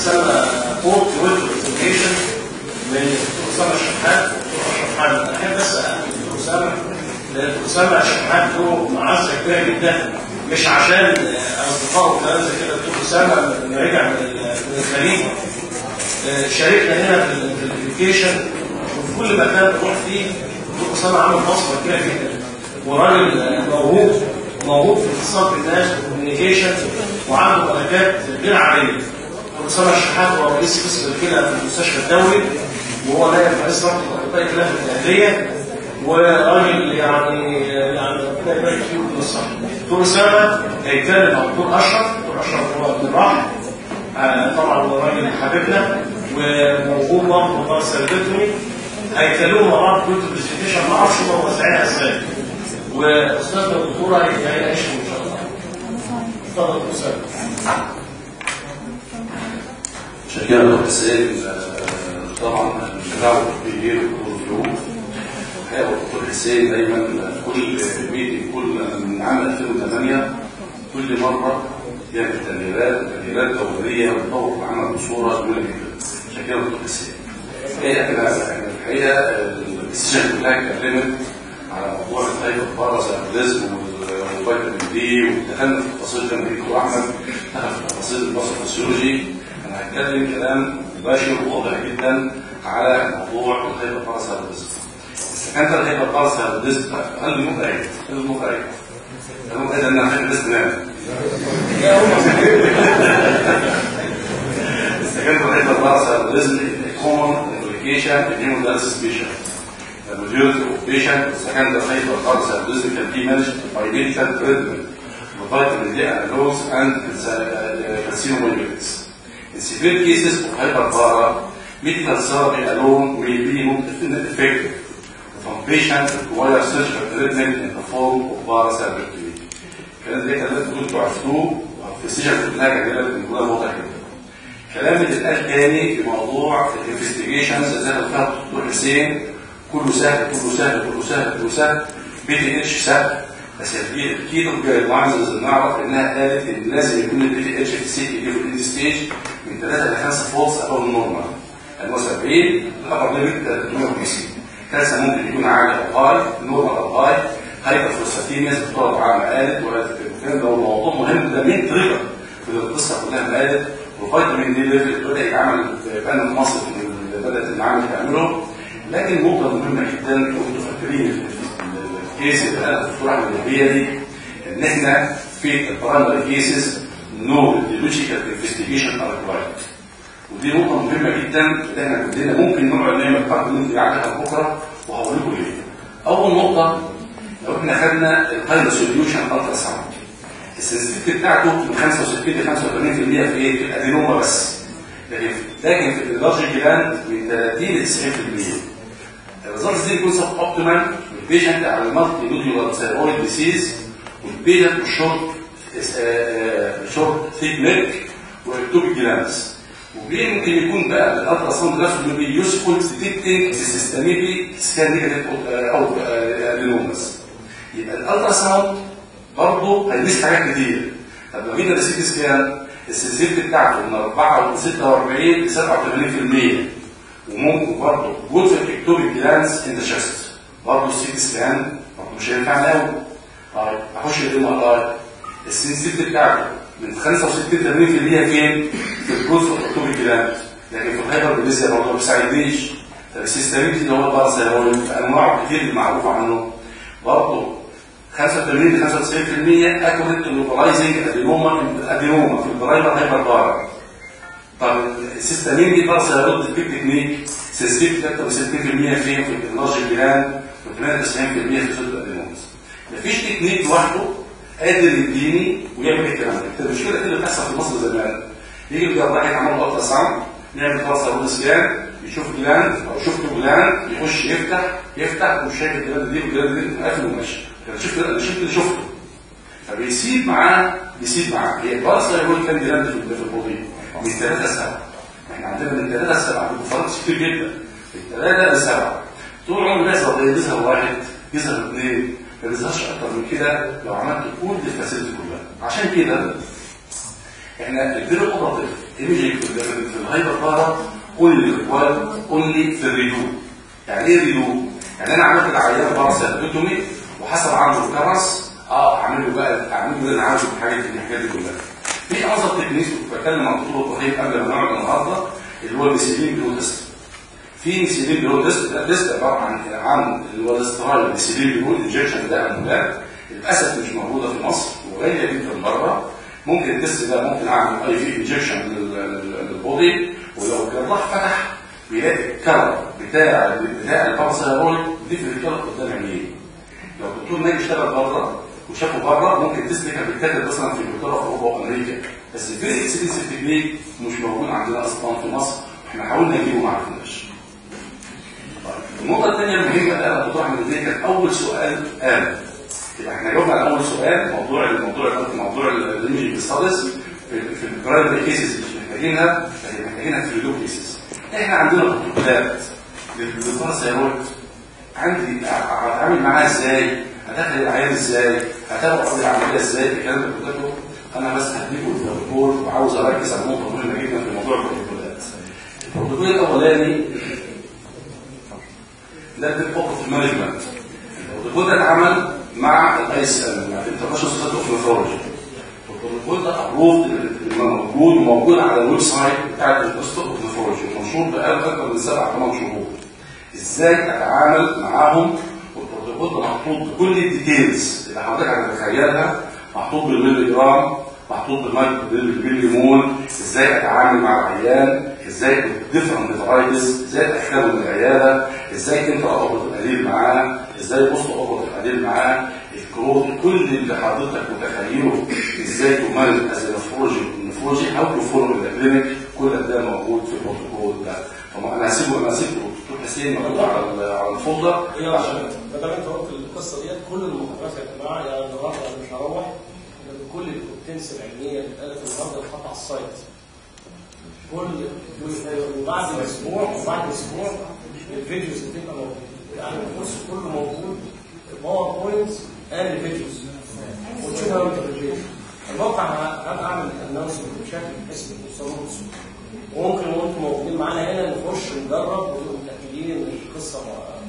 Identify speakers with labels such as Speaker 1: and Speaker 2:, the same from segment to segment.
Speaker 1: تسمى بورت ويب برزنتيشن من اسامه الشحات اشرف احب بس دكتور اسامه لان دكتور اسامه الشحات له معزه كبيره جدا مش عشان اصدقائه وكلام زي كده دكتور اسامه لما رجع من الخليج شاركنا هنا في الابلكيشن وفي كل مكان بنروح فيه دكتور اسامه عامل بصمه كبيره جدا وراجل موهوب موهوب في اتصال بالناس والكوميونيكيشن وعنده ملكات غير عاديه دكتور اسامه الشحات هو رئيس قسم الكلى في المستشفى الدولي وهو نائب رئيس رابطه اطباء الكلى في الاهليه وراجل يعني يعني ربنا يبارك فيه ويديله الصحه. دكتور اسامه هيتكلم مع دكتور اشرف، دكتور اشرف هو جراح طبعا هو راجل حبيبنا وموهوب برضه في سيرفيتوري هيتكلموا مع بعض في برزنتيشن ما اعرفش هم موزعينها ازاي. واستاذنا الدكتوره هيعيشوا ان شاء الله. اتفضل دكتور اسامه.
Speaker 2: شكرا دكتور سيد طبعا التداول كبير وكل يوم الحقيقه دكتور حسين دايما كل ميتنج كل من عام 2008 كل مره يعمل تغييرات تغييرات دوريه وتطور العمل بصوره جميله جدا شكرا دكتور حسين الحقيقه كده الحقيقه السيشن كلها اتكلمت على موضوع الهايبر بارازيتيزم والفيتامين دي ودخلنا في تفاصيل كان دكتور احمد دخل في تفاصيل البصر الفسيولوجي انا هتكلم كلام مباشر وواضح جدا على موضوع الهايبر بارازيتيزم كانت الهيبة القارصة الديسك هل المخ ايه؟ هل المخ ايه؟ المخ ايه ان انا الديسك نعم كانت الهيبة القارصة الديسك common implication in hemodialysis patient. The majority of patients second الهيبة القارصة الديسك can be managed by medical treatment with vitamin D analogs and calcium In severe cases of hyperpara, medical therapy alone may be not effective. from patients require surgical treatment in the form of paracervictomy. الكلام ده كان لازم كنتوا عرفتوه في السيشن كلها كان لازم يكون واضح جدا. كلام اللي اتقال تاني في موضوع الانفستيجيشنز زي ما قال الدكتور حسين كله سهل كله سهل كله سهل كله سهل بي تي اتش سهل بس الكيتو جايد لاينز نعرف انها قالت ان لازم يكون البي تي اتش في سي تي في الاند ستيج من 3 ل 5 فولس ابو النورمال. اللي هو 70 الابر ليميت 350 كارثه ممكن يكون عالي او هاي نورمال او هاي هايبر فلوساتيميز الدكتوره عامه قالت والكلام ده موضوع مهم ده مين تريجر في القصه كلها قالت وفيتامين دي ليفل بدا يتعمل في بان مصر اللي بدات المعامل تعمله لكن نقطه مهمه جدا لو انتم فاكرين الكيس اللي قالت الدكتوره احمد النبيه دي ان احنا في البرايمري كيسز نو لوجيكال انفستيجيشن ار ريكوايرد ودي نقطة مهمة جدا اللي احنا عندنا ممكن نقعد نعمل حرب ممكن عليها بكرة وهقول لكم ليه. أول نقطة لو احنا خدنا الهاي سوليوشن الترا ساوند السنسيتيفيتي بتاعته من 65 ل 85% في ايه؟ في الادينوما بس. لكن لكن في اللارج جلاند من 30 ل 90%. الريزلتس دي بيكون سب اوبتيمال والبيشنت على المالتي نوديولار ثايرويد ديسيز والبيشنت شورت شورت ثيك نيك واكتوبيك جلاندز. وليه ممكن يكون بقى الالترا ساوند نفسه اللي يوسفول ديتكتنج سيستميكلي سكان نيجاتيف او ادينوماس يبقى الالترا ساوند برضه هيمسك حاجات كتير طب لو جينا للسيتي سكان السنسيتيفيتي بتاعته من 4 و 46 ل 87% وممكن برضه جزء في اكتوبيك جلانس ان ذا شيست برضه السيتي سكان برضه مش هينفعنا قوي طيب اخش الام ار اي السنسيتيفيتي بتاعته من 65 80% فين؟ في الجزء الاكتوبيك جلاند لكن في الهايبر بليزيا برضه ما بيساعدنيش طب السيستميك اللي هو الباراسيرويد انواع كتير اللي معروف عنه برضه 85 ل 95% اكوريت لوكلايزنج ادينوما ادينوما في البرايمر هايبر بارا طب السيستمين دي باراسيرويد تكنيك تكنيك سيستيك 63% فين في اللارج جلاند و 98% في صوت الادينومز مفيش تكنيك لوحده قادر يديني ويعمل الكلام ده المشكله اللي بتحصل في مصر زمان يجي الجراح يعمل الترا ساوند نعمل باراسيرويد سكان يشوف جلاند او شفت جلاند يخش يفتح يفتح ومش شايف الجلاند دي والجلاند دي قافل وماشي انا شفت انا شفت اللي شفته فبيسيب معاه بيسيب معاه هي الباراسيرويد كان جلاند في البودي من 3 ل 7 احنا عندنا من 3 ل 7 فرق كتير جدا من 3 ل 7 طول عمره بيظهر بيظهر واحد يظهر اثنين ما بيظهرش اكتر من كده لو عملت كل الفاسيلتي كلها عشان كده احنا الفيرو اوبراتيف ايميجنج في الهايبر بارا اونلي ريكوايرد اونلي في الريدو يعني ايه ريدو؟ يعني انا عملت العيان بارا سيربيتومي وحصل عنده كرس اه اعمل له بقى اعمل له اللي انا عاوزه في الحاجات دي الحاجات دي كلها في اعظم تكنيك كنت بتكلم عن دكتور ابراهيم قبل ما نقعد النهارده اللي هو الميثيلين بلو تيست في ميثيلين بلو تيست ده تيست عباره عن عن اللي هو الاسترايل الميثيلين بلو انجكشن ده امولات للاسف مش موجوده في مصر وغاليه جدا بره ممكن التيست ده ممكن اعمل اي في انجكشن للبودي ولو الجراح فتح بيلاقي الكلر بتاع بتاع الباراسيرويد دي في الكلر قدام عينيه لو الدكتور ناجي اشتغل بره وشافه بره ممكن التيست ده كان بيتكتب مثلا في انجلترا في اوروبا وامريكا بس الفيري اكسبنسيف تكنيك مش موجود عندنا اصلا في مصر احنا حاولنا نجيبه ما عرفناش النقطة الثانية المهمة اللي أنا بطرح من دي كان أول سؤال قال يبقى احنا جاوبنا على أول سؤال موضوع الموضوع موضوع الايمجنج ستاديز في في البرايمري كيسز اللي محتاجينها اللي محتاجينها في الريدو كيسز احنا عندنا بروتوكولات للباراسيرويد عندي اتعامل معاه ازاي؟ ادخل العيان ازاي؟ اتابع العمليه ازاي؟ الكلام ده كله انا بس هديكم البروتوكول وعاوز اركز على نقطه مهمه جدا في موضوع البروتوكولات. البروتوكول الاولاني ده البروتوكول مانجمنت. البروتوكول ده اتعمل مع الاي اس ام مع الانترناشونال سوسايتي اوف نيفرولوجي. البروتوكول ده ابروفد موجود وموجود على الويب سايت بتاع الانترناشونال اوف نيفرولوجي ومنشور بقاله اكثر من سبع ثمان شهور. ازاي اتعامل معاهم والبروتوكول ده محطوط بكل الديتيلز اللي حضرتك هتتخيلها محطوط بالملي جرام محطوط بالملي مول ازاي اتعامل مع العيان ازاي ديفرنت فرايتس ازاي ادخله من العياده ازاي انت اوبرت القليل معاه ازاي بوست اوبرت القليل معاه الكروت كل اللي حضرتك متخيله ازاي تمارس از نفروجي نفروجي او تفورم الكلينيك كل ده موجود في البروتوكول ده طبعا انا هسيبه انا هسيبه دكتور حسين موجود على على الفولدر
Speaker 1: هي عشان ما دام انت قلت القصه ديت كل المحاضرات يا جماعه يعني النهارده انا مش هروح كل الكونتنس العلميه اللي اتقالت النهارده اتحط على السايت كل وبعد اسبوع وبعد اسبوع الفيديوز بتبقى موجوده يعني الكورس كله موجود باوربوينت اند فيديوز وتشوفها وانت في البيت الموقع هبقى اعمل انونسمنت بشكل اسم وصوت وممكن وانتم موجودين معانا هنا نخش نجرب ونبقى متاكدين ان القصه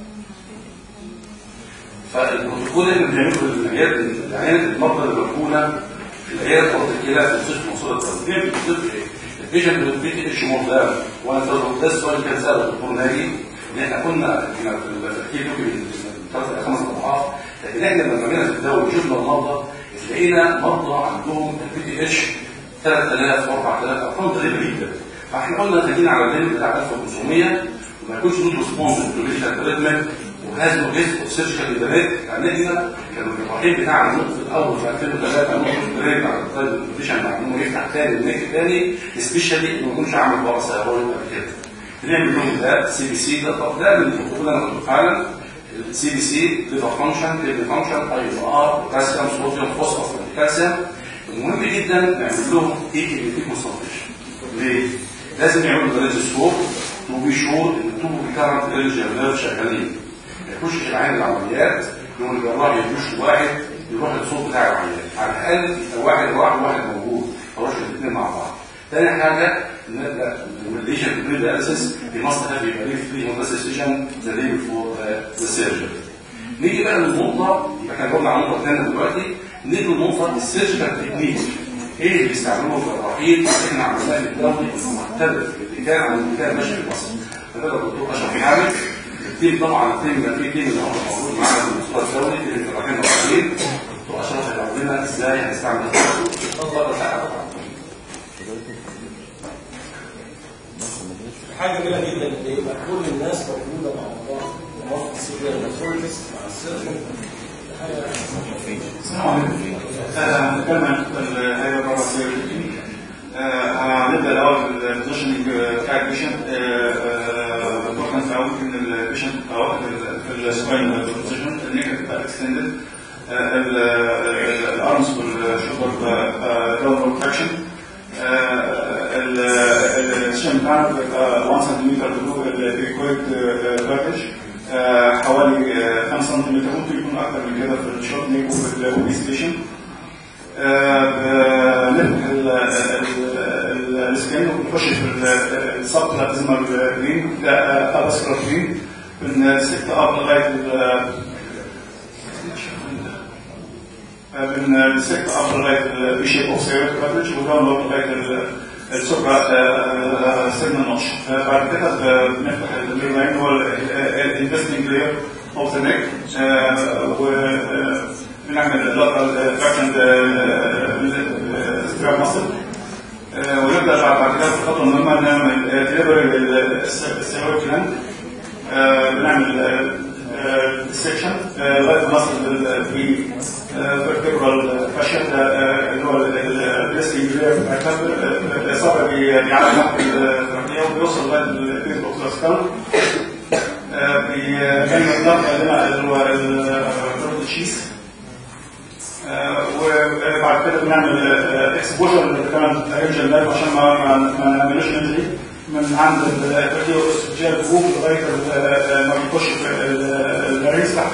Speaker 2: فالبروتوكول اللي بنعمله للعيادات العيادات المرضى اللي مركونه العيادات الكلى في مستشفى منصوره التنظيم بتصير ايه؟ البيشنت بتبتدي اتش مور وانا ده السؤال كان ساله الدكتور ناجي ان احنا كنا في التفكير من ثلاث خمس اضعاف لكن احنا لما جينا في الدوري وشفنا المرضى لقينا مرضى عندهم البي تي اتش 3000 و4000 ارقام غريبه جدا فاحنا قلنا خلينا على الليمت بتاع 1500 وما يكونش له ريسبونس تو ميديكال تريتمنت وهاز نو جيست اوف سيرجيكال ايفاليت لان احنا كانوا الرحيل بتاعنا في الاول في 2003 نقطه بريك على الطيب الكونديشن مع انه يفتح تاني النك تاني سبيشالي ما يكونش عامل بره سيرويد قبل كده بنعمل لهم ده سي بي سي ده طب ده من البروتوكول انا كنت فعلا السي بي سي ليفر فانكشن ليفر فانكشن اي ام ار بوتاسيوم صوديوم فوسفور الكالسيوم المهم جدا نعمل لهم اي كي بي كونسلتيشن ليه؟ لازم يعملوا بريزوسكوب تو بي شور ان التوبو بيكارنت ريليجن نيرف شغالين ما يخشش العين العمليات يقول الجراح يخش واحد يروح الصوت بتاع العيان على الاقل يبقى واحد واحد واحد موجود يروح الاثنين مع بعض تاني حاجه ان الليجن بري دياليسيس في مصر ده بيبقى ليه فري مونتاسيشن ذا داي بيفور ذا سيرجري نيجي بقى للنقطه يبقى احنا قلنا على النقطه الثانيه دلوقتي نيجي للنقطه السيرجيكال تكنيك ايه اللي بيستعملوه في الرحيل احنا عملناه الدولي المحترف اللي كان عن اللي كان ماشي في مصر فده الدكتور اشرف حامد التيم طبعا التيم ده في تيم اللي هو موجود معانا في المستوى الدولي تيم الرحيل الرحيل دكتور اشرف هيقول لنا ازاي هنستعمل اتفضل يا
Speaker 1: حاجه جميله جدا ان يبقى كل الناس موجوده مع بعض وموافق السيجنال ماثوريتس مع السيرجن
Speaker 3: هنتكلم عن الهيئه بره سيرجري هنبدا الاول بالبوزيشننج بتاع البيشنت الامبورتنس قوي ان البيشنت واخد في السباين بوزيشن النيك بتبقى اكستندد الارمز والشولدر دبل بروتكشن السيشن بتاعنا بيبقى 1 سنتيمتر بلو الريكويرد باكج حوالي 5 سنتيمتر ممكن يكون اكتر من كده في الشوت نيك وفي الاوبي ستيشن بنفتح سكين وبنخش في السب بلازمال جرين ده اباسكولار جرين بنسكت اب لغايه ال- بنسكت اب لغايه البي شيب اوف سيرت كارتج وداونلود لغايه ال- السوبرا سيجنال نوتش بعد كده بنفتح الميرلاين هو الانفستنج لاير اوف ذا نيك وبنعمل لاترال تراكشن ستراب ماسل ونبدا بعد كده في الخطوه المهمه نعمل ديليفري للستيرويد جلاند بنعمل سكشن لغايه ما نصل للفي فيرتيبرال فاشن اللي هو البريسنج لاير بتاعتها الاصابه بيعمل تحت الترقيه وبيوصل لغايه البيت اوف سكال بيعمل نقطه لنا اللي هو البروتوشيس وبعد كده بنعمل اكسبوجر للكلام رينجل لاب عشان ما ما ما نعملوش انجري من عند الفيديو استرجال فوق لغايه ال- ما بيخش في ال- الرئيس تحت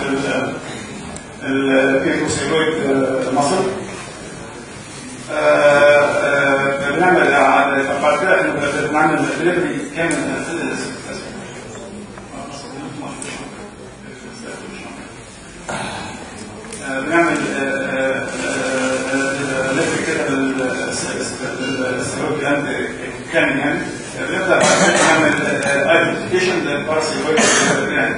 Speaker 3: البيروسيرويد مصر بنعمل بعد كده إحنا بنعمل دليفري كامل بنعمل لف كده للسيرويد جلاند كامل يعني بنبدا بعد كده نعمل ايدنتيفيكيشن للباراسيرويد جلاند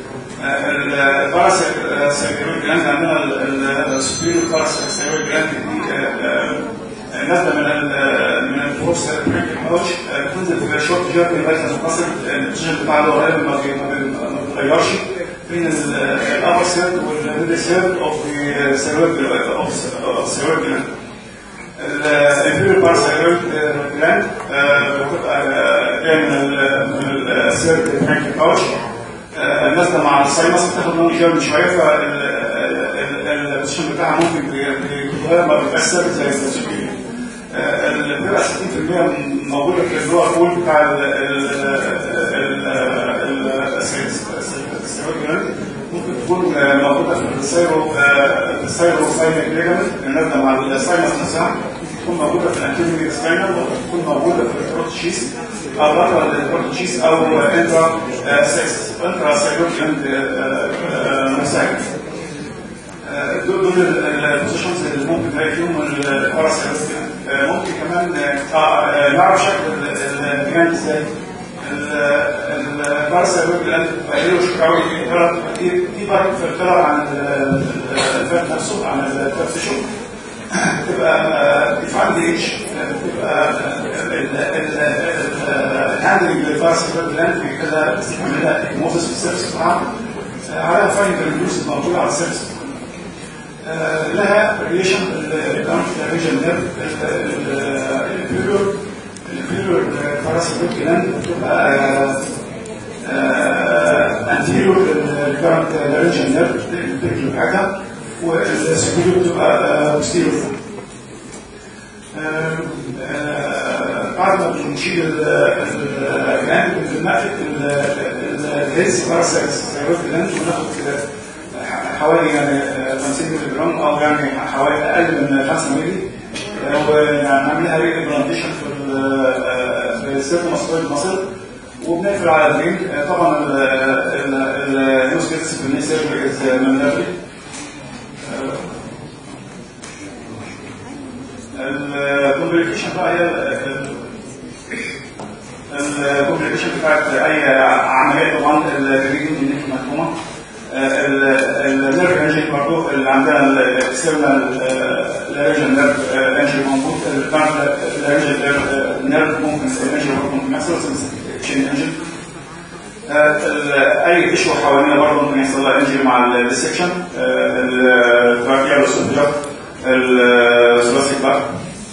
Speaker 3: الباراسيرويد جلاند عندنا السوبيريور باراسيرويد جلاند دي نازله من ال من الفروس ماوش بتنزل في شورت جيرني لغايه ما تصل البوزيشن بتاع الورقه ما بي- ما بي- ما بيتغيرش بين الابر سيرد والميدل سيرد اوف ذا سيرويد اوف سيرويد جلاند الانفيريور باراسيرويد جلاند بتبقى جايه من ال- من السيرد فرانكي باوش نازله مع الساينس بتاخد لون جيرني شويه فالبوزيشن بتاعها ممكن بيتغير ما بيبقاش ثابت زي السوبيريور بتبقى 60% موجوده في اللور بول بتاع ال- ال- ال- ال- السيرويد جلاند ممكن تكون موجوده في السيرو السيرو ساينك ليجمنت النازله مع الساينس نفسها تكون موجوده في الانتيريور سباينال وتكون موجوده في البروتوشيس او بره البروتوشيس او انترا سيكس انترا سيرويد جلاند مساك دول دول البوزيشنز اللي ممكن نلاقي فيهم الباراسيروس ممكن كمان آه، نعرف شكل الجلاند ازاي الباراسيروس جلاند بقى شكاوي في في فرق في الكلر عن ال- الفات نفسه عن الفات تيشو بتبقى ديفايند اتش بتبقى الهاندلنج للباراسيروس جلاند كده بنعملها موزس في السيرفس بتاعها على فاين الريديوس الموجوده على السيرفس آه، لها ريليشن بالكونت ريجن نيرف الانفيريور الانفيريور باراسيرويد جلاند بتبقى انتيريور للكونت ريجن نيرف الفكر بتاعتها والسبيريور بتبقى بوستيريور بعد ما بنشيل الجلاند بننقل الهيلث باراسيرويد جلاند وناخد حوالي يعني 50 مللي جرام او يعني حوالي اقل من 5 مللي ونعملها ري امبلانتيشن في ال- في السيرت مصري مصر وبنقفل على البين طبعا النيوز كيتس في النيس سيرفيس ماندابلي الكومبليكيشن بقى هي الكومبليكيشن بتاعت اي عمليه طبعا الريجن دي مفهومه النيرف انجن برضه اللي عندنا الاكسترنال الاريجن نيرف انجن موجود الاريجن نيرف ممكن الانجن برضه ممكن يحصل تشين انجن اي تشوه حوالينا برضه ممكن يحصل لها انجري مع الديسكشن التراكيا والسوفيا الثلاثي بلاك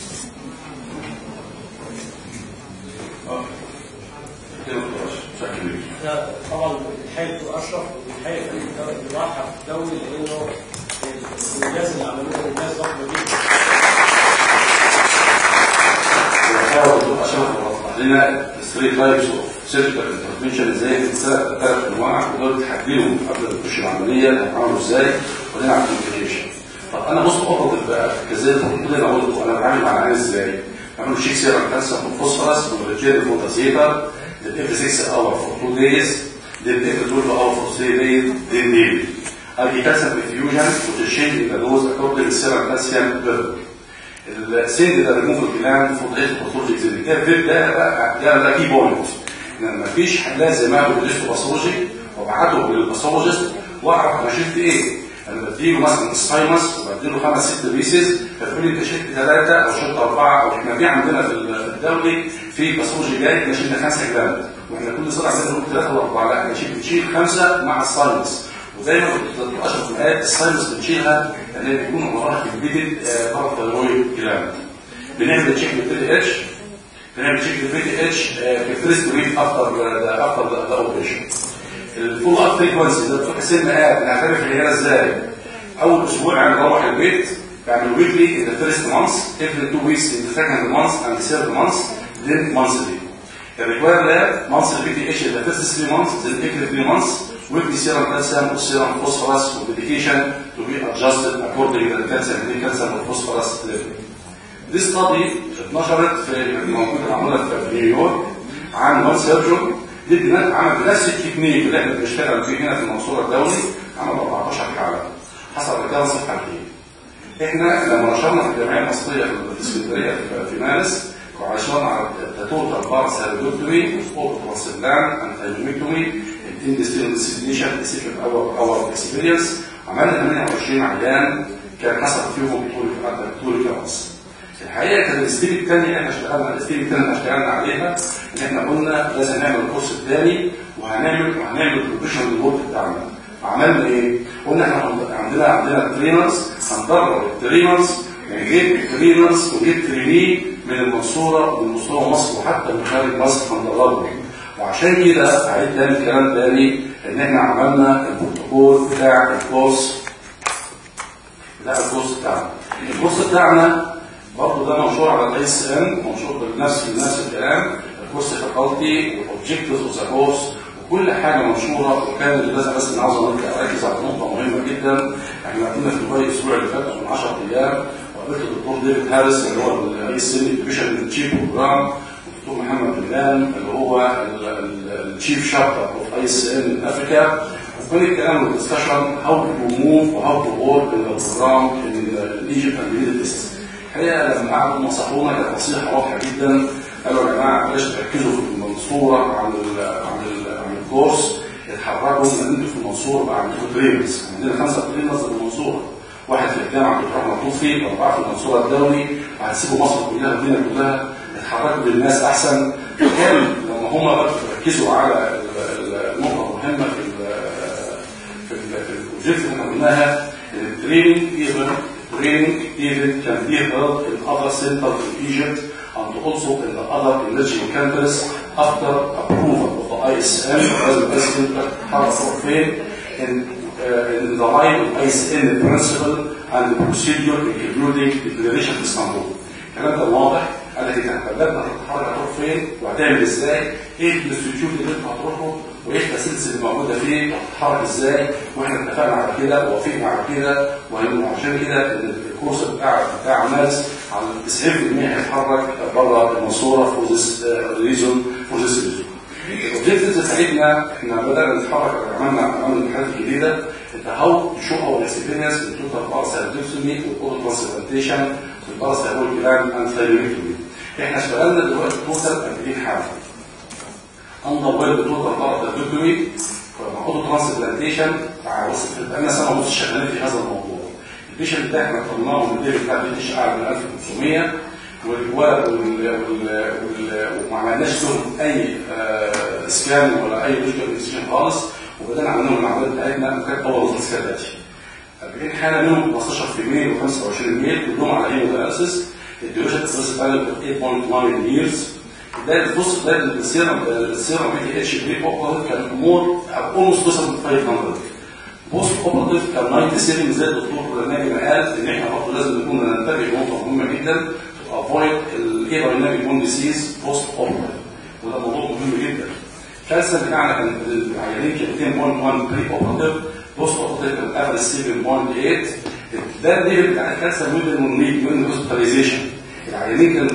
Speaker 2: شكل
Speaker 1: احنا طبعا بنحيي اشرف وبنحيي فريق الواحد الدولي لانه الانجاز اللي عملوه انجاز ضخم جدا
Speaker 2: عندنا 3 تايبس اوف سيرجيكال انترفنشن ازاي بتتسرق ثلاث انواع ودول تحددهم قبل ما تخش العمليه هتعملوا ازاي وبعدين على الكومبليكيشن طب انا بص افضل بقى كذلك المفروض انا قلت انا بتعامل مع العيان ازاي نعمل له شيك سيرم كالسيوم وفوسفورس ونرجع فوتاسيتر every 6 hour for 2 days then every 12 hour for 3 days then daily هذه كالسيوم infusion وتشيل in the dose according to serum calcium level السند ده ريموف الجلاند فور ايه باثولوجي اكزيبيتير ده بقى ده ده كي بوينت ان مفيش حلاق زي ما هو بيدرس باثولوجي وابعته للباثولوجيست واعرف انا شلت ايه انا بديله مثلا السايمس وبديله خمس ست بيسز فيقول لي انت شلت ثلاثه او شلت اربعه او احنا في عندنا في الدوري في باثولوجي جاي احنا شلنا خمسه جلاند واحنا كل سنه عندنا نقول ثلاثه واربعه لا احنا بنشيل خمسه مع السايمس وزي ما كنت اشرف في الايات السايمس بنشيلها لان بيكون وراها كمبيتد باراثايرويد جلاند بنعمل تشيك بالبي اتش بنعمل تشيك بالبي اتش في الفيرست ويك افتر افتر ذا اوبريشن الفول اب فريكونسي ده بتروح سن قاعد نعترف العياله ازاي اول اسبوع انا بروح البيت بعمل ويكلي ان ذا فيرست مانث every two weeks in the second month and the third month then monthly The required lab monthly PTH in the first three months then every three months weekly serum calcium or serum phosphorus with medication to be adjusted according to the calcium and calcium or phosphorus level. This study اتنشرت في موجودة معمولة في نيويورك عن وان سيرجون دي البنات عمل نفس التكنيك اللي احنا بنشتغل فيه هنا في المنصورة الدولي عمل 14 حالة حصل رجال صحة فيه احنا لما نشرنا في الجمعية المصرية في اسكندرية في مارس وعشان على توتال بارس هيدوكتومي وفوق ترانسبلان انتايوميكتومي الاندستريال ديسيبليشن ديسيبلين اور اور اكسبيرينس عملنا 28 عيان كان حصل فيهم طول طول كلاس الحقيقه كان الستيب الثاني احنا اشتغلنا الستيب الثاني اللي اشتغلنا عليها ان احنا قلنا لازم نعمل الكورس الثاني وهنعمل وهنعمل البروفيشنال ريبورت بتاعنا عملنا ايه؟ قلنا احنا عندنا عندنا ترينرز هندرب الترينرز نجيب الترينرز ونجيب تريني من المنصوره ومن مستوى مصر وحتى من خارج مصر هندربهم وعشان كده عيد تاني الكلام تاني ان احنا عملنا البروتوكول بتاع الكورس بتاع الكورس بتاعنا الكورس بتاعنا برضه ده منشور على الاي اس ان منشور بنفس نفس الكلام الكورس فاكولتي والاوبجكتيفز اوف ذا كورس وكل حاجه منشوره وكان لازم بس انا عاوز اركز على نقطه مهمه جدا احنا كنا في دبي الاسبوع اللي فات من 10 ايام وقابلت الدكتور ديفيد هاريس اللي هو الاي اس ان ديفيشن تشيف بروجرام والدكتور محمد بلال اللي هو التشيف شابتر اوف اي اس ان افريكا وكل الكلام والدسكشن هاو تو موف وهاو تو ورك ان البروجرام ان ايجيبت اند ميدل ايست الحقيقه لما قعدوا نصحونا كانت نصيحه واضحه جدا قالوا يا جماعه بلاش تركزوا في المنصوره عن ال عن ال عن الكورس اتحركوا ان انتوا في المنصوره بقى عندكم ترينرز عندنا خمسه ترينرز في المنصوره واحد في الجامعه دكتور احمد لطفي واربعه في المنصوره الدولي وهتسيبوا مصر كلها والدنيا كلها اتحركوا بالناس احسن كان لما هم بقى ركزوا على النقطه المهمه في في البروجكت اللي احنا قلناها التريننج ايفن training even can be held in other centers in Egypt and also in the other emerging countries after approval of the ISM as the President Harafin in, uh, in the line of ISM principle and the procedure including declaration of Istanbul. الكلام ده واضح قال لك انت بلدنا هتتحرك هتروح فين وهتعمل ازاي ايه الانستتيوت اللي انت هتروحه وايه الفاسيلتيز اللي موجوده فيه وهتتحرك ازاي واحنا اتفقنا على كده ووافقنا على كده وعشان كده الكورس بتاع بتاع مارس على 90% هيتحرك بره المنصوره فور ذيس ريزون فور ذيس ريزون الاوبجيكتيفز بتاعتنا احنا بدانا نتحرك عملنا عملنا الامتحانات الجديده انت هاو تو شو اور اكسبيرينس ان توتال بارس هيدوكسومي والاورال ترانسبلانتيشن والبارس هيقول كلام اند ثايرويدكتومي احنا اشتغلنا دلوقتي توتال 40 حاله انضر ويل توتال بارس هيدوكتومي ومعقود ترانسبلانتيشن بقالنا سنه ونص شغالين في هذا الموضوع البيشنت ده احنا طلعناه من الليفل بتاع البيتش اعلى من 1500 وما عملناش لهم اي اسكان ولا اي مشكله انفستيشن خالص وبدانا عملنا لهم العمليات بتاعتنا وكانت اول وظيفه كالاتي 40 حاله منهم 15 في ميل و25 ميل كلهم على اي مدرسس الديوريشن بتاعت بتاعت 8.9 ييرز ده البص ده السيرم السيرم بي اتش بي كان مور اولموست 2500 بوست اوبرتيف كان 97 زي الدكتور ناجي ما قال ان احنا برضه لازم نكون ننتبه لنقطه مهمه جدا افويد الايبريناميك بون ديسيز بوست اوبرتيف وده موضوع مهم جدا الكالسيوم بتاعنا كان العيانين كان 2.1 بري اوبرتيف بوست اوبرتيف كان افريج 7.8 ده الليفل بتاع الكالسيوم ويدن ونيد من هوسبيتاليزيشن العيانين كان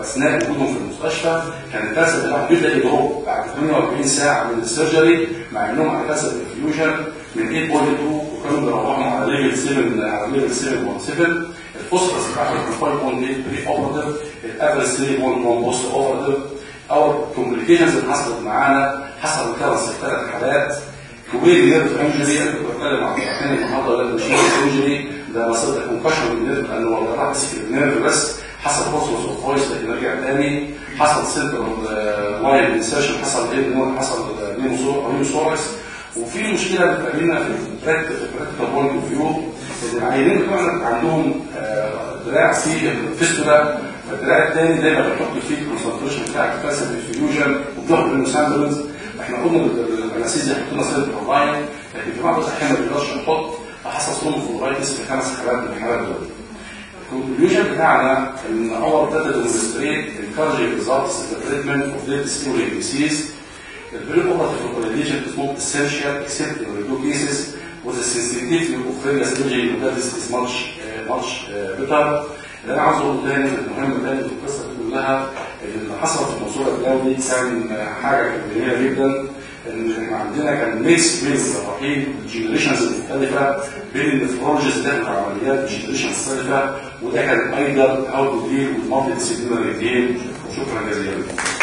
Speaker 2: واثناء وجودهم في المستشفى كان الكالسيوم بتاعهم بيبدا يضرب بعد 48 ساعه من السيرجري مع انهم على كالسيوم انفيوجن من 8.2 وكانوا بيروحوا على ليفل 7 على ليفل 7.7 الفوسفورس بتاعهم كان 5.8 بري اوبرتيف الافرج 3.1 بوست اوبرتيف او الكومبليكيشنز اللي حصلت معانا حصل كده في ثلاث حالات كويل نيرف انجري انا كنت بتكلم عن تاني النهارده ولا مش نيرف انجري ده مصيده كونكشن النيرف لانه هو جرب مسك النيرف بس حصل فوسفورس اوف فويس لكن رجع تاني حصل سنتر لاين انسيرشن حصل ايه حصل نيموسوركس وفي مشكله بتقابلنا في البراكتيكال في البراكتيكال بوينت اوف فيو ان العيانين بتوعنا عندهم آه، دراع فيه فيستولا فالدراع الثاني دايما بيحط فيه الكونسنتريشن بتاع الكالسيوم انفيوجن وبياخد منه سامبلز احنا قلنا الانستيزيا حطينا سيرت لاين لكن في بعض الاحيان ما بنقدرش نحط فحصل صوم فلورايتس في خمس حالات من الحالات دول الكونكلوجن بتاعنا ان اور داتا ديمونستريت encouraging results in the treatment of dead stimulating disease The perioperative correlation is not essential except in the two cases with the sensitivity of various imaging modalities is much uh, much uh, better. اللي انا عاوز اقوله تاني المهم تاني في القصه دي كلها اللي حصل في المنصوره الدولي كان حاجه كبيره جدا ان احنا عندنا كان ميكس بين الجراحين الجنريشنز المختلفه بين النفرولوجيز داخل العمليات الجنريشنز مختلفه وده كان ايضا هاو تو ديل والمالتي ديسيبلينري ديل وشكرا جزيلا.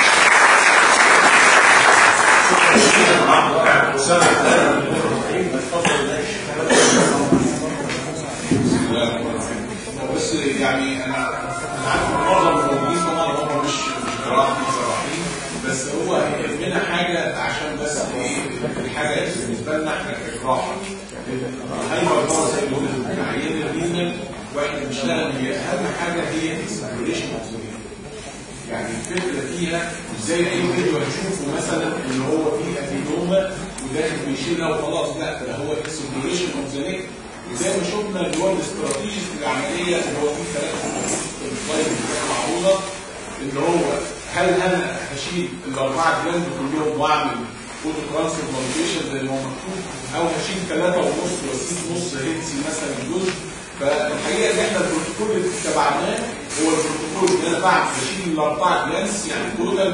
Speaker 4: بس يعني انا انا عارف ان معظم الموجودين طبعا هم مش جراحين جراحين بس هو يهمنا حاجه عشان بس ايه الحاجات بالنسبه لنا احنا كجراحه الهايبر بارا زي ما قلنا العيان الرينال واحنا بنشتغل هي اهم حاجه هي اكسبلوريشن يعني الفكره فيها زي اي فيديو هتشوفه مثلا ان هو فيه ادينوما وداخل بيشيلها وخلاص لا ده هو اكسبلوريشن اوف ذا نيك وزي ما شفنا اللي هو الاستراتيجي في العمليه اللي هو فيه ثلاث السلايد معروضه ان هو هل انا هشيل الاربعه جلاند كلهم واعمل فوتو ترانسفورميشن زي ما هو مكتوب او هشيل ثلاثه ونص واسيب نص هيلسي مثلا جزء فالحقيقه ان احنا البروتوكول اللي اتبعناه هو البروتوكول ان انا بعمل بشيل الاربعه جلانس يعني توتال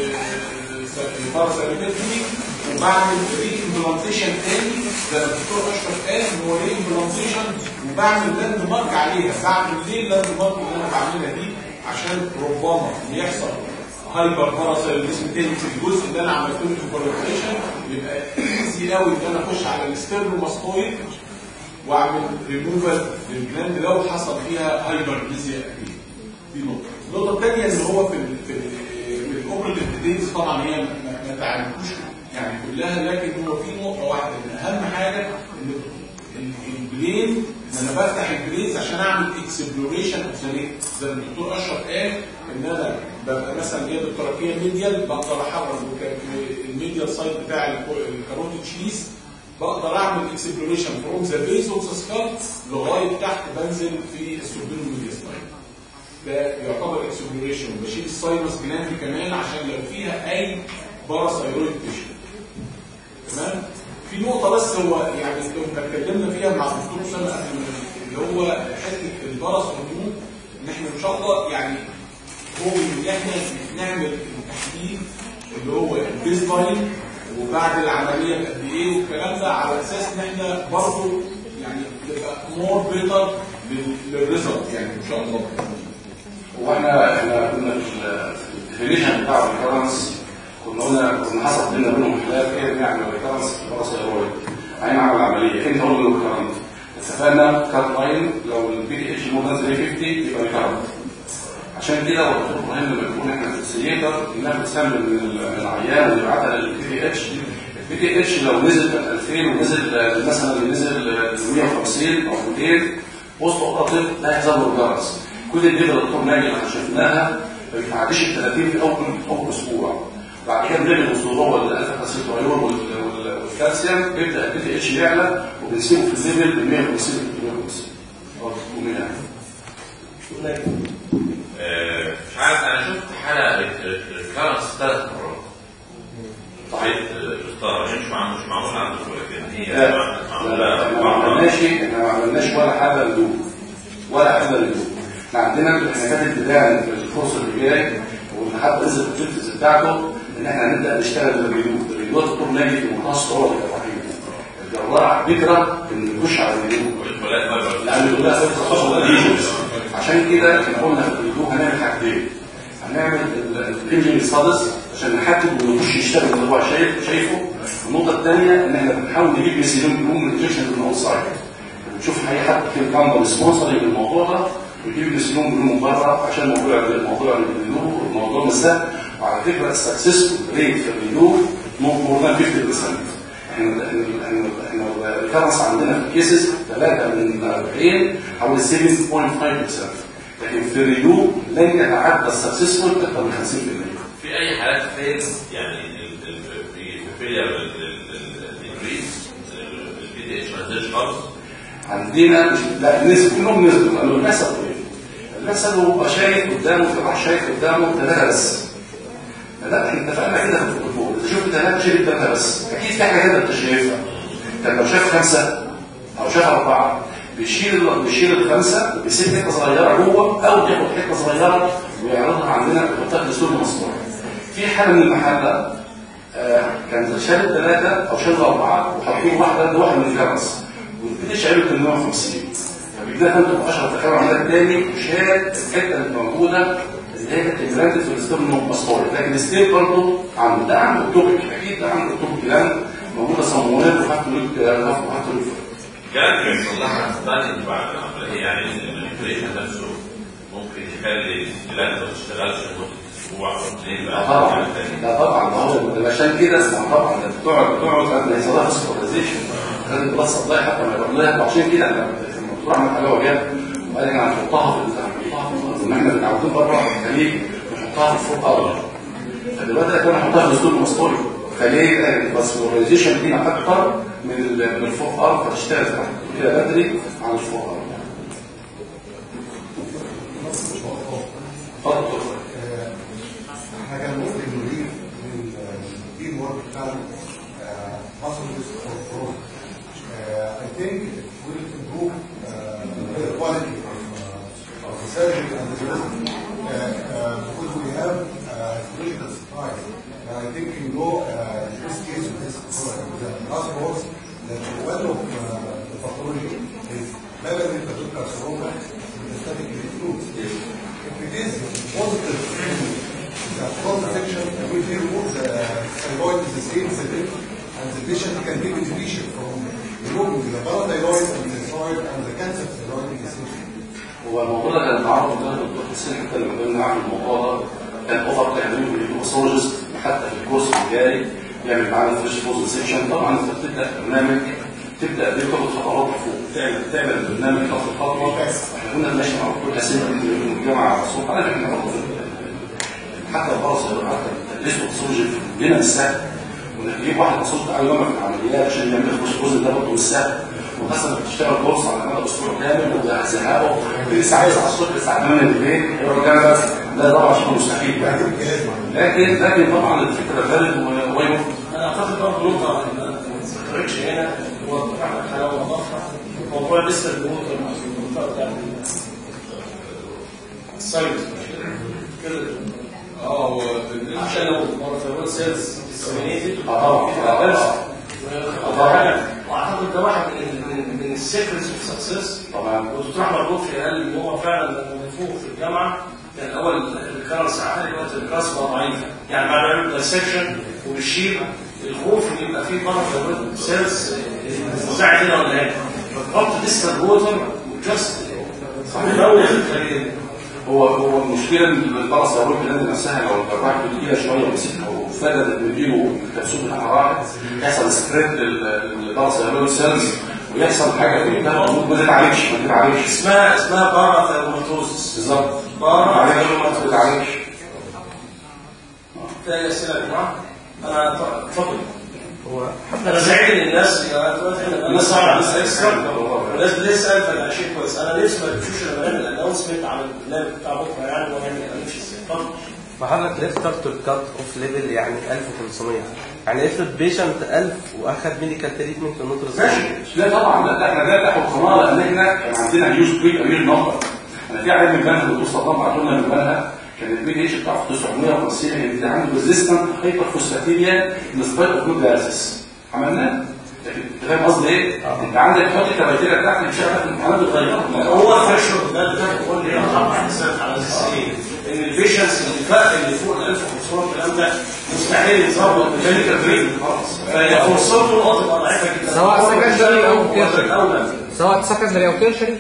Speaker 4: باراسايمتري وبعمل ري امبلانتيشن تاني زي ما الدكتور اشرف قال ان هو ري امبلانتيشن وبعمل لاند مارك عليها بعمل ليه اللاند مارك اللي انا بعملها دي عشان ربما يحصل هايبر باراسايتيزم تاني في الجزء اللي انا عملته له امبلانتيشن يبقى ايزي قوي ان انا اخش على الاسترنوماستويد واعمل ريموفال للجلاند لو حصل فيها هايبرليزيا اكيد دي نقطه النقطه الثانيه ان هو في ال في الاوبريتيف ديتيلز طبعا هي ما ما تعرفوش يعني كلها لكن هو في نقطه واحده ان اهم حاجه ان ال- البلين ان انا بفتح البلينز عشان اعمل اكسبلوريشن اوف ذا ليك زي ما الدكتور اشرف قال ان انا ببقى مثلا يد التراكيه ميديال بقدر احرك الميديال سايد بتاع الكو- الكاروتيد شيس بقدر اعمل اكسبلوريشن فروم ذا بيز اوف ذا سكال لغايه تحت بنزل في السوبر ميديا سلايد ده يعتبر اكسبلوريشن بشيل الساينس جلاند كمان عشان لو فيها اي باراسايرويد تيشو تمام في نقطة بس هو يعني كنا اتكلمنا فيها مع الدكتور أسامة قبل ما- اللي هو حتة البرص هرمون إن إحنا إن شاء الله يعني هو إن إحنا نعمل التحديد اللي هو البيز لاين وبعد العملية قد إيه والكلام ده على أساس إن إحنا برضه يعني تبقى مور بيتر للريزلت يعني إن شاء الله
Speaker 2: واحنا احنا كنا في الديفينيشن بتاع الريكرنس كنا قلنا كنا حصل بينا وبينهم خلاف ايه بنعمل ريكرنس في الراس الهيرويد عين عمل عمليه انت قول له ريكرنت اتفقنا كات لاين لو البي تي اتش مور ذان 350 يبقى ريكرنت عشان كده هو الدكتور ابراهيم لما يكون احنا في السيليتر ناخد سامبل من ال- من العيان ونبعتها للبي تي اتش البي تي اتش لو نزل كان 2000 ونزل آه، مثلا نزل آه، 150 او 200 بوست اوبراتيف لا يحصل له جرس كل الدول اللي الدكتور ناجي احنا شفناها ما بتعديش ال 30 في اول اول اسبوع بعد كده بنعمل الصدوع والالفا اسيتويول والكالسيوم بيبدا البي تي اتش يعلى وبنسيبه في الليفل ب 150 350 او 300
Speaker 5: آه، مش عارف انا شفت حلقه ريكارنس ثلاث مرات صحيح اختار مش معمول مش معمول عندكم لكن هي
Speaker 2: لا لا لا احنا ما عملناش احنا ما عملناش ولا حاجه لدول ولا حاجه لدول احنا عندنا احنا كاتب بدايه في الكورس اللي جاي ولحد نزل التكتيكس بتاعته ان احنا هنبدا نشتغل بالريدو الريدو الدكتور ناجي في منتهى الصعوبه يا ابراهيم الجراح فكره ان نخش على الريدو لان كلها فكره خاصه بالريدو عشان كده احنا قلنا في الريدو هنعمل حاجتين هنعمل الانجن ستادس عشان نحدد ونخش نشتغل اللي هو شايف شايفه النقطه الثانيه ان احنا بنحاول نجيب مسيلين بلوم من الانجكشن من اول سايد نشوف اي حد في الكامباني سبونسر للموضوع ده ويجيب مسيلين بلوم بره عشان موضوع الموضوع الريدو الموضوع مش سهل وعلى فكره السكسس ريت في الريدو مور ذان 50% احنا احنا احنا الريكرنس عندنا في الكيسز 3 من 40 حوالي 7.5% لكن في الريدو لن يتعدى السكسسفول اكثر من 50%
Speaker 5: في اي حالات فين يعني ال- ال- في في فيلير الديكريس البي دي اتش ما نزلش خالص
Speaker 2: عندنا مش لا نسبة كلهم نسبة لأنه المثل طويل المثل هو بيبقى شايف قدامه في راح شايف قدامه ثلاثة بس لا احنا اتفقنا كده في البروتوكول اذا شفت ثلاثة شايف ثلاثة بس اكيد في حاجة كده انت شايفها طب لو شاف خمسة او شاف أربعة بيشيل ال- بيشيل الخمسة وبيسيب حتة صغيرة جوه او بياخد حتة صغيرة ويعرضها عندنا ويحطها في دستور المصنوع في حالة من المحلة آه، كان شال الثلاثة أو شال الأربعة وحاطين واحدة ده واحدة من الكرس والبيت شايله كان 150 فبيجينا كانت 10 تخيل عملها تاني وشال الحتة اللي موجودة اللي هي كانت امبلانتد في الستيرنو ماسطوري لكن الستيل برضه عنده ده عنده التوبيك أكيد ده عنده التوبيك كلام موجودة صمونات وحطوا لك وحطوا لك
Speaker 5: كان بيصلحها ثاني بعد العمليه يعني المانيبيوليشن نفسه ممكن يخلي البلاد ما تشتغلش لمده اسبوع او اثنين
Speaker 2: لا
Speaker 5: بقى
Speaker 2: طبعا
Speaker 5: تعمل تاني.
Speaker 2: لا طبعا ما هو ده عشان كده اسمع طبعا ده بتقعد بتقعد قبل ما يحصل لها سبورتيزيشن لازم تبص سبلاي حتى ما يقول لها عشان كده احنا في الموضوع عمل حلاوه جاب وقال احنا هنحطها في هنحطها في زي ما احنا متعودين بره في الخليج نحطها في الفوق ارض فدلوقتي احنا نحطها في الاسلوب المسطوري فليه الباسبورتيزيشن فينا اكتر من ال- من الفوق ارض فتشتغل تحت كده بدري عن الفوق ارض اتفضل
Speaker 6: احنا كان ممكن نضيف للتيم ورك بتاعنا possibilities for growth. Uh, I think it will improve uh, the quality of, uh, of the surgery and the delivery uh, uh, because we have uh, critical supply. And I think you know uh, in this case with this product, the task force, that one of uh, the pathology is memory carcinoma metastatic lymph nodes. If it is positive the front section will remove the thyroid is the same setting and the patient can give a deletion from removing the parathyroid and the thyroid and the cancer thyroid in the same setting.
Speaker 2: هو الموضوع ده كان معروف ده الدكتور حسين حتى لما كنا نعمل الموضوع ده كان اوفر تعمله بالباثولوجيست حتى في الكورس الجاي يعمل معانا فريش فوز سيكشن طبعا انت بتبدا برنامج تبدا بيه تاخد خطوات فوق تعمل تعمل البرنامج خطوه خطوه احنا كنا ماشي مع الدكتور حسين في الجامعه على الصبح على فكره برضه في- حتى الفرص حتى التدريس باثولوجي لنا مش سهل ونجيب واحد اصول تعالى يوم في العمليات عشان يعمل فريش فوز ده برضه مش سهل وحسن بتشتغل كورس على مدى اسبوع كامل وزهقه في ساعه 9 الصبح الساعه 8 بالليل يقول ده بس ده طبعا شيء مستحيل يعني لكن لكن طبعا الفكره فالid ويمكن
Speaker 1: انا اعتقد برضه نقطه ما ذكرتش هنا هو بتاع الحلاوه والنظافه موضوع لسه البيوت المنطقه بتاعت السايت كده
Speaker 4: اه وبالنسبه
Speaker 1: عشان لو مرتبات سيلز ديسمينيتد
Speaker 2: اه طبعا
Speaker 1: طبعا واعتقد ده واحد من من- من السيكرتس اوف سكسس
Speaker 2: طبعا
Speaker 1: والدكتور احمد لطفي قال ان هو فعلا لما فوق في الجامعه كان الاول الكرس عالي دلوقتي الكرس بقى ضعيفه يعني بعد ما يعمل دايسكشن ويشيل الخوف ان يبقى في بارا سيلز مزعج هنا ولا هنا فتحط ديستال ووتر وجاست تلوث الخليه
Speaker 2: هو هو المشكله ان البرص او البلاد نفسها لو الجراح تقيله شويه ومسكها وفلتت من ايده الكبسول بتاعها راحت يحصل سكريت للبرص او سيلز ويحصل حاجه في الدم ما تتعالجش ما تتعالجش
Speaker 1: اسمها اسمها بارا ثيروماتوزس
Speaker 2: بالظبط
Speaker 1: بارا
Speaker 2: ما
Speaker 1: ثيروماتوزس
Speaker 2: تتعالجش
Speaker 1: في اسئله يا جماعه انا اتفضل هو انا سعيد ان الناس الناس صعب تسال الناس بتسال فده شيء كويس انا لسه ما بشوفش لما نعمل اناونسمنت على البرنامج بتاع بكره يعني وما نعملش ازاي اتفضل
Speaker 7: فحضرتك ليه اخترت الكات اوف ليفل يعني 1500 يعني افرض بيشنت 1000 واخد ميديكال تريتمنت ونوت
Speaker 2: ماشي لا طبعا لا احنا ده تاخد قناه لان احنا كان عندنا يوز بري امير نمبر احنا في عيان من بنها الدكتور صدام بعتوا لنا من بنها كان البي اتش بتاعه 950 يعني ده عنده ريزيستنت هايبر فوسفاتيميا لسبايت اوف جود دايلسيس عملناه لكن انت فاهم قصدي ايه؟ انت عندك حط الكرايتيريا بتاعتك مش هتعرف الامتحانات بتغيرها
Speaker 1: هو الثريشولد ده ده بيقول لي ارقام حساب على اساس ايه؟ ان البيشنس اللي فوق اللي فوق ال 1500 الكلام ده مستحيل يظبط ميكانيكال برين خلاص ففرصته نقطه تبقى ضعيفه جدا
Speaker 8: سواء secondary أو tertiary.
Speaker 1: الاولى
Speaker 8: سواء سكندري او تيرشري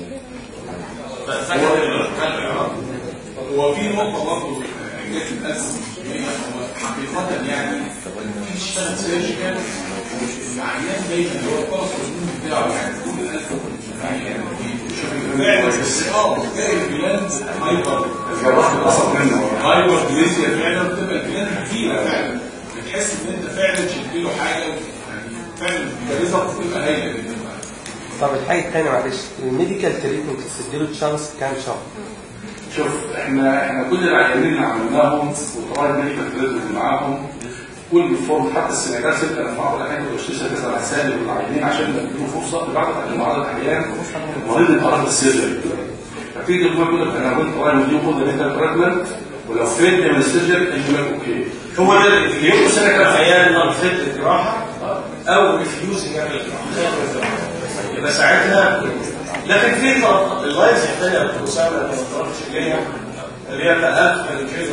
Speaker 4: هو في نقطة برضه جت تتقسم هي هو حقيقة يعني في اشتغل سيرجيكال العيان دايما اللي هو الكورس بتاعه يعني كل ال 1000 يعني فعلا بس اه تلاقي الجلاند هايبر
Speaker 2: الجراح بيتقصد منه
Speaker 4: هايبر جليزيا فعلا بتبقى الجلاند كتيرة فعلا بتحس ان انت فعلا شلت له حاجة يعني فعلا الريزلت بتبقى هايلة جدا
Speaker 7: طب الحاجه الثانيه معلش الميديكال تريتمنت تديله تشانس كام شهر
Speaker 2: شوف احنا احنا كل العيانين اللي عملناهم وطبعا الميديكال تريتمنت معاهم كل فورم حتى السنغال ست انا معه ولا حاجه مش لسه تسال على السهل والعيانين عشان نديله فرصه لبعض بعض الاحيان المريض يتعرض للسيرجري فتيجي تقول يقول لك انا كنت طالع ودي خد الميديكال تريتمنت ولو فين من السيرجري يقول لك اوكي
Speaker 1: هو ده اللي يوم سنه كان عيان مرفض الجراحه او ريفيوزنج يعمل الجراحه يبقى ساعتها لكن في طرق اللاينز الثانيه اللي بتسمى الطرق الشكليه اللي هي بتاعت الانجاز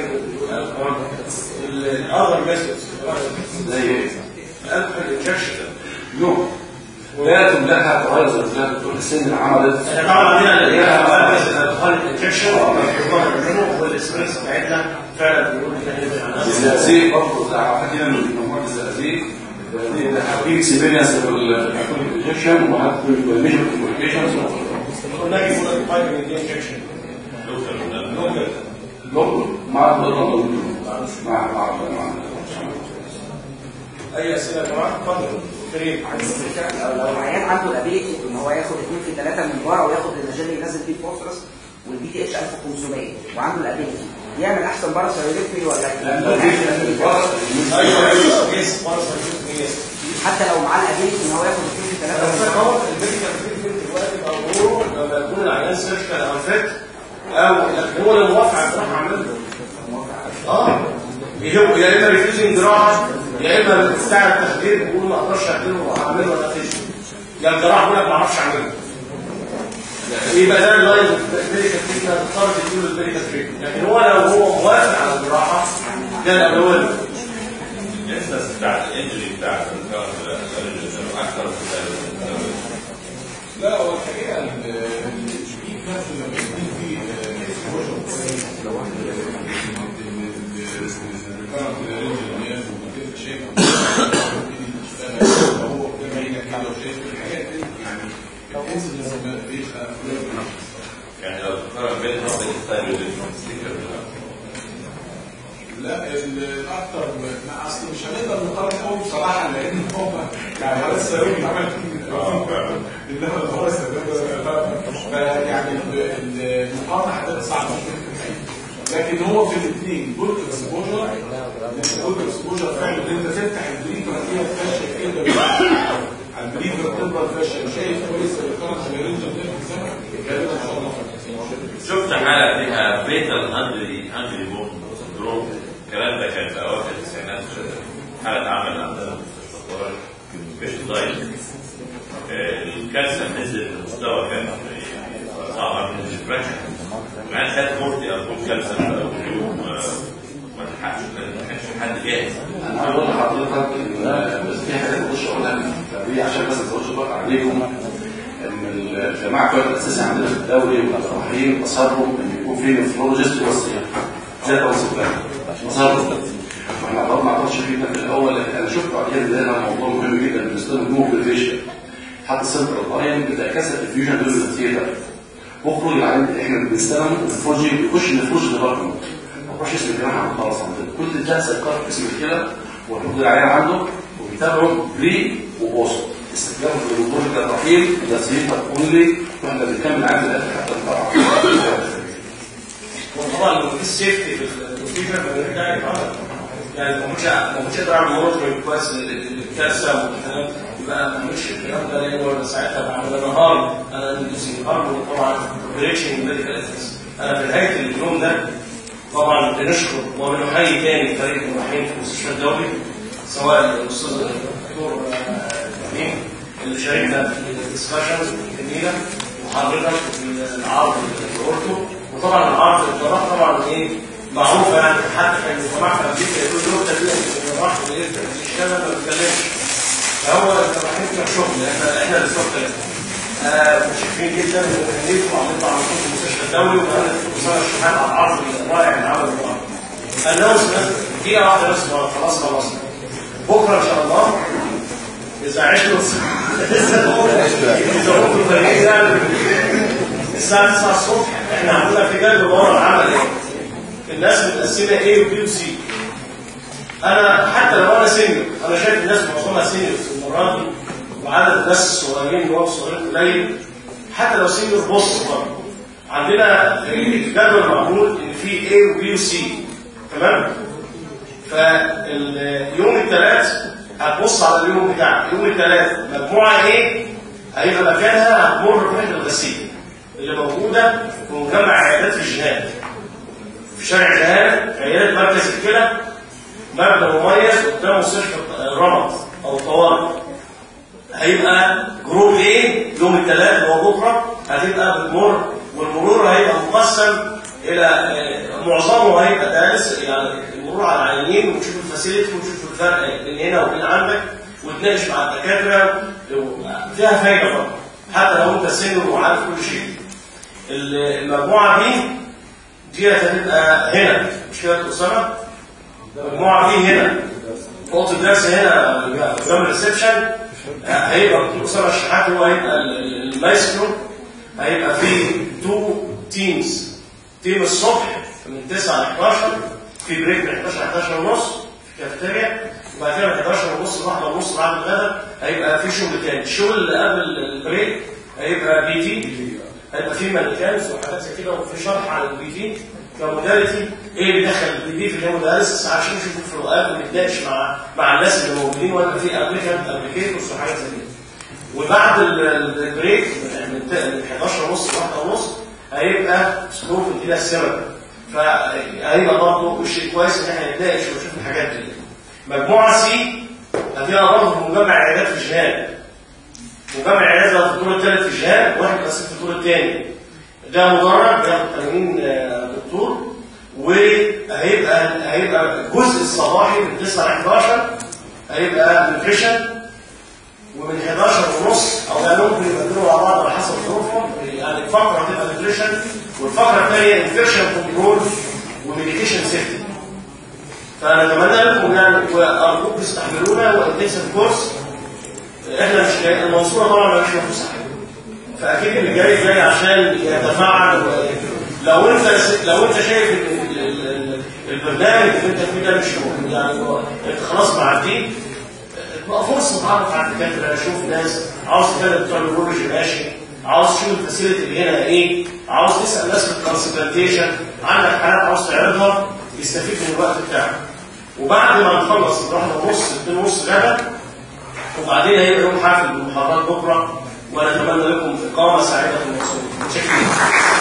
Speaker 1: الاذر ميثودز
Speaker 2: زي ايه؟
Speaker 1: الالكحول انجكشن
Speaker 2: نو لا تملكها تغير زي ما بتقول السن اللي عملت
Speaker 1: احنا طبعا عندنا اللي هي الالكحول انجكشن والاكسبرينس بتاعتنا فعلا بيقول لك
Speaker 2: الزقازيق برضه زي حكينا من مجموعه الزقازيق في اكسبيرينس بالانجكشن وهات بالميجر كوميونيكيشنز
Speaker 1: قلنا يقول لك فايبر انجكشن لوكال
Speaker 2: لوكال مع الضغط مع مع مع
Speaker 1: اي اسئله يا جماعه اتفضل كريم
Speaker 9: لو العيان عنده الابيليتي ان هو ياخد 2 في 3 من بره وياخد النجيل ينزل فيه الفوسفورس والبي تي اتش 1500 وعنده الابيليتي يعمل احسن بره سيروليكتري ولا
Speaker 1: ايوه ايوه يس يس
Speaker 9: حتى لو معاه الابيليتي ان هو ياخد 2 في 3
Speaker 1: بس
Speaker 9: من بره
Speaker 1: هو الميديكال تريتمنت دلوقتي بقى دوره لما يكون العيان سيرجيكال او فت او لكن هو اللي موافق على الجراحه عامل اه يهو يا اما ريفيوزنج جراحه يا اما بتاع التخدير بيقول ما اقدرش اعمله واعمله ولا فيش يا الجراحه بيقول لك ما اعرفش اعمله يبقى ده اللاين الميديكال تريتمنت تضطر تديله الميديكال تريتمنت لكن هو لو هو موافق على الجراحه ده الاولويه
Speaker 5: الاساس بتاع الانجري بتاع الكارت اكثر من
Speaker 4: لا هو الحقيقه ال- الجديد نفسه لما يكون فيه اكسبوجر كويس لو واحد الكارت الرينج وكده شايف هو قدام عينك كده وشايف الحاجات دي يعني الانسيدنس بيبقى
Speaker 5: يعني لو تقارن بين رابط الثاني والستيكر
Speaker 4: لا الاكثر ما اصل مش هنقدر نقارن قوي بصراحه لان هو يعني هو لسه يوم عمل انما هو يعني المقارنه هتبقى صعبه لكن هو في الاثنين جود اكسبوجر جود اكسبوجر فعلا ان انت تفتح البريفر فيها فاشل كده على البريفر تفضل فاشل شايف كويس الكارت الرينج ده في الزمن كده ان شاء الله
Speaker 5: شفت حالة فيها بيتال هندري هندري بون سندروم الكلام ده كان في أواخر التسعينات حالة اتعمل عند مستشفى طوارئ مش دايت الكالسيوم نزل المستوى كان يعني صعب من الديبريشن كمان خد مورتي أو كالسيوم في أول يوم آه، ما تلحقش ما كانش حد جاهز
Speaker 2: انا هقول لحضرتك ان بس في حاجات مش هقولها دي عشان بس ما تقولش بقى عليكم ان الجماعه بتوع الاساسي عندنا في الدوري والجراحين تصرف ان يكون في نفرولوجيست وصيه زي توصيف تصرف احنا برضه ما اعتقدش فينا في الاول لكن انا شفت بعدين ان ده موضوع مهم جدا بالنسبه للموبيليزيشن حتى السنترال لاين بتعكس الفيوجن دول الثيتر مخرج العين احنا بنستلم الفرجي بيخش الفرج ديبارتمنت ما يخش اسم الجامعه خلاص عندنا كل ده سيقرر اسم كده ونحط العيان عنده وبيتابعوا بري وبوست استخدام الدكتور الرحيم ده سيطر اونلي واحنا بنكمل عند الاخر حتى نطلع
Speaker 1: وطبعا لو في السيفتي في البروسيجر بنرجع يتعرض يعني ما كنتش ما كنتش اقدر اعمل مونيتورنج كويس للكارثه والكلام يبقى ما عملش الكلام ده لان هو ساعتها بعد نهار انا اندوسي الارض طبعا بريتشنج ميديكال اثكس انا في نهايه اليوم ده طبعا بنشكر وبنحيي تاني فريق المحامين في المستشفى الدولي سواء الاستاذ الدكتور آه، امين اللي شاركنا في الدسكشنز الجميله وحضرتك في العرض اللي قلته وطبعا العرض الجراح طبعا ايه معروفه يعني حتى كان المجتمع في امريكا يقول له انت الجراح بيشتغل ما بيتكلمش فهو الجراحين كان شغل احنا احنا اللي بنفكر آه، متشكرين جدا ومهنيكم وعملتوا على طول في المستشفى الدولي وكانت اسامه الشحات على العرض الرائع اللي عمله النهارده. الناس دقيقه واحده بس خلاص خلصنا. بكره ان شاء الله اذا عشتوا لسه بقول اذا كنتوا فاهمين يعني الساعه 9 الصبح احنا عندنا في جدول ورا العمل ايه؟ الناس متقسمه A وبي وسي. انا حتى لو انا سينيور انا شايف الناس معظمها سينيور في المره دي وعدد الناس الصغيرين اللي هو الصغيرين قليل حتى لو سينيور بص برضه عندنا في جدول معمول ان في A وبي وسي تمام؟ فاليوم الثلاث هتبص على اليوم بتاعك يوم الثلاث مجموعه ايه هيبقى مكانها هتمر بوحده الغسيل اللي موجوده في مجمع عيادات في الجهاد في شارع جهاد عيادات مركز الكلى مبنى مميز قدام مستشفى رمض او طوارئ هيبقى جروب ايه يوم الثلاث اللي هو بكره هتبقى بتمر والمرور هيبقى مقسم الى آه، معظمه هيبقى دارس يعني المرور على العيانين وتشوف الفاسيلتي وتشوف الفرق بين هنا وبين عندك وتناقش مع الدكاتره فيها فايده برضه حتى لو انت سن وعارف كل شيء المجموعه دي دي هتبقى هنا مش كده يا اسامه؟ المجموعه دي هنا اوضه الدرس هنا قدام الريسبشن هيبقى دكتور اسامه الشحات هو هيبقى ال- ال- المايسترو هيبقى فيه تو تيمز تيم الصبح من 9 ل 11 في بريك من 11 ل 11 ونص في الكافيتيريا وبعد كده من 11 ونص ل 1 ونص بعد الغداء هيبقى في شغل تاني الشغل اللي قبل البريك هيبقى بي تي هيبقى في مانيكانز وحاجات زي كده وفي شرح عن البي تي كموداليتي ايه اللي دخل البي تي في الهيموداليسيس عشان نشوف الفروقات ونتناقش مع مع الناس اللي موجودين ولا في ابليكانت ابليكيتورز وحاجات زي كده وبعد ال- البريك من ت- من 11 ونص ل 1 ونص هيبقى سكوب الى السمك فهيبقى برضه شيء كويس ان احنا نتناقش ونشوف الحاجات دي مجموعه سي هتبقى برضه في مجمع عيادات في الجهاد مجمع عيادات لو في الدور الثالث في الجهاد واحد بس في الدور الثاني ده مدرج بياخد 80 آه، دكتور وهيبقى هيبقى الجزء الصباحي من 9 ل 11 هيبقى نوتريشن ومن 11 ونص او يعني ممكن يبدلوا مع بعض على حسب ظروفهم يعني الفقره هتبقى نوتريشن والفقره الثانيه انفكشن كنترول وميديكيشن سيفتي فنتمنى لكم يعني وارجوكم تستحملونا وانتنسيف كورس احنا مش جاي المنصوره طبعا مش مفروض فاكيد اللي جاي جاي عشان يتفاعل و- لو انت لو انت شايف ال- ال- ال- البرنامج اللي انت فيه ده مش مهم، يعني هو انت خلاص معديه تبقى فرصه تتعرف على الدكاتره اشوف ناس عاوز تكلم بتوع النيورولوجي ماشي عاوز تشوف الفاسيلتي اللي هنا ايه عاوز تسال ناس في الكونسلتيشن عندك حالات عاوز تعرضها يستفيد من الوقت بتاعك وبعد ما نخلص الواحده ونص اتنين ونص غدا وبعدين هيبقى يوم حافل بالمحاضرات بكره ونتمنى لكم اقامه سعيده في الموصول. شكرا